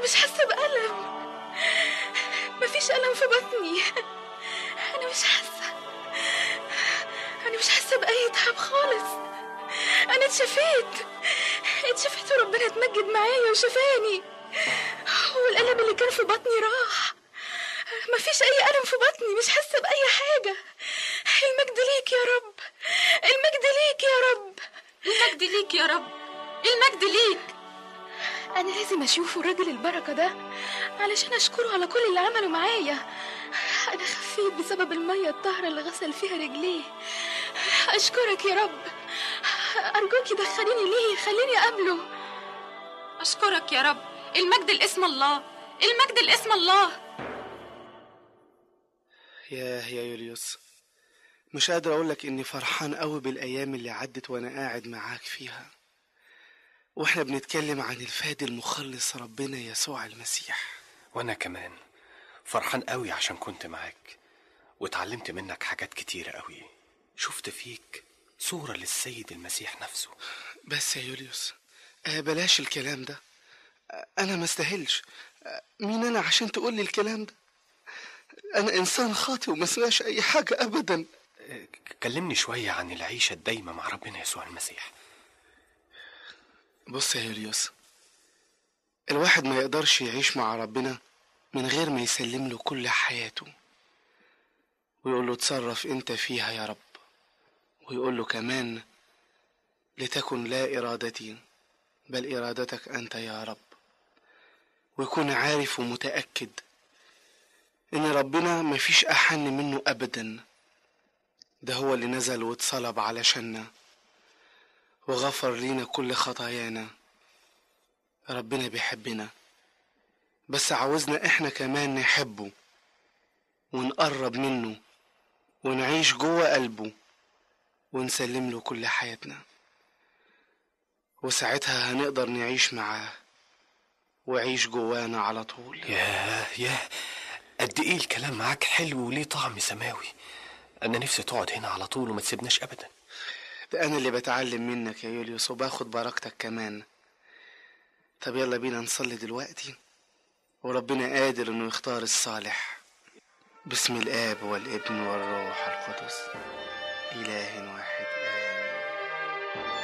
مش حاسة بألم مفيش ألم في بطني أنا مش حاسة أنا مش حاسة بأي تعب خالص أنا اتشفيت اتشفيت وربنا اتمجد معايا وشفاني والألم اللي كان في بطني راح مفيش أي ألم في بطني مش حاسة بأي حاجة المجد ليك يا رب المجد ليك يا رب المجد ليك يا رب المجد ليك أنا لازم أشوفه الراجل البركة ده علشان أشكره على كل اللي عمله معايا أنا خفيت بسبب المية الطاهرة اللي غسل فيها رجليه أشكرك يا رب أرجوك دخليني ليه خليني أقابله أشكرك يا رب المجد لاسم الله المجد لاسم الله ياه يا يوليوس مش قادر اقولك اني فرحان قوي بالايام اللي عدت وانا قاعد معاك فيها واحنا بنتكلم عن الفادي المخلص ربنا يسوع المسيح وانا كمان فرحان قوي عشان كنت معاك واتعلمت منك حاجات كتيرة قوي شفت فيك صورة للسيد المسيح نفسه بس يا يوليوس آه بلاش الكلام ده آه انا ما استاهلش آه مين انا عشان تقول لي الكلام ده انا انسان خاطئ وما اسمعش اي حاجه ابدا اه، كلمني شوية عن العيشة الدايمة مع ربنا يسوع المسيح بص يا يوليوس الواحد ما يقدرش يعيش مع ربنا من غير ما يسلم له كل حياته ويقول له اتصرف انت فيها يا رب ويقول له كمان لتكن لا ارادتي بل ارادتك انت يا رب ويكون عارف ومتاكد ان ربنا مفيش احن منه ابدا ده هو اللي نزل واتصلب علشاننا وغفر لينا كل خطايانا ربنا بيحبنا بس عاوزنا احنا كمان نحبه ونقرب منه ونعيش جوه قلبه ونسلم له كل حياتنا وساعتها هنقدر نعيش معاه وعيش جوانا على طول ياه ياه قد ايه الكلام معاك حلو وليه طعم سماوي انا نفسي تقعد هنا على طول وما تسيبناش ابدا ده انا اللي بتعلم منك يا يوليوس وباخد بركتك كمان طب يلا بينا نصلي دلوقتي وربنا قادر انه يختار الصالح باسم الاب والابن والروح القدس اله واحد امين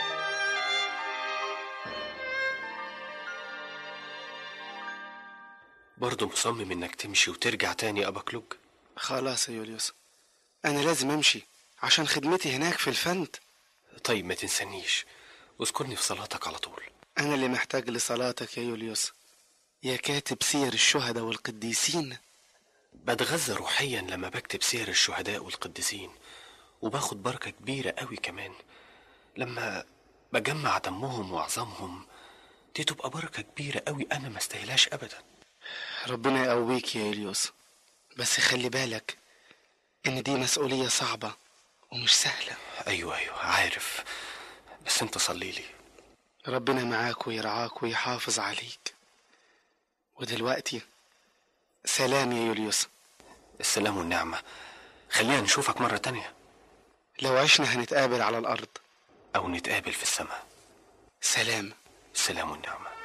برضه مصمم انك تمشي وترجع تاني ابا كلوج خلاص يا يوليوس انا لازم امشي عشان خدمتي هناك في الفند طيب ما تنسانيش واذكرني في صلاتك على طول انا اللي محتاج لصلاتك يا يوليوس يا كاتب سير الشهداء والقديسين بتغذى روحيا لما بكتب سير الشهداء والقديسين وباخد بركة كبيرة قوي كمان لما بجمع دمهم وعظامهم دي تبقى بركة كبيرة قوي أنا ما استاهلاش أبدا ربنا يقويك يا إليوس بس خلي بالك إن دي مسؤولية صعبة ومش سهلة أيوة أيوة عارف بس أنت صلي لي ربنا معاك ويرعاك ويحافظ عليك ودلوقتي سلام يا يوليوس السلام والنعمة خلينا نشوفك مرة تانية لو عشنا هنتقابل على الأرض أو نتقابل في السماء سلام السلام والنعمة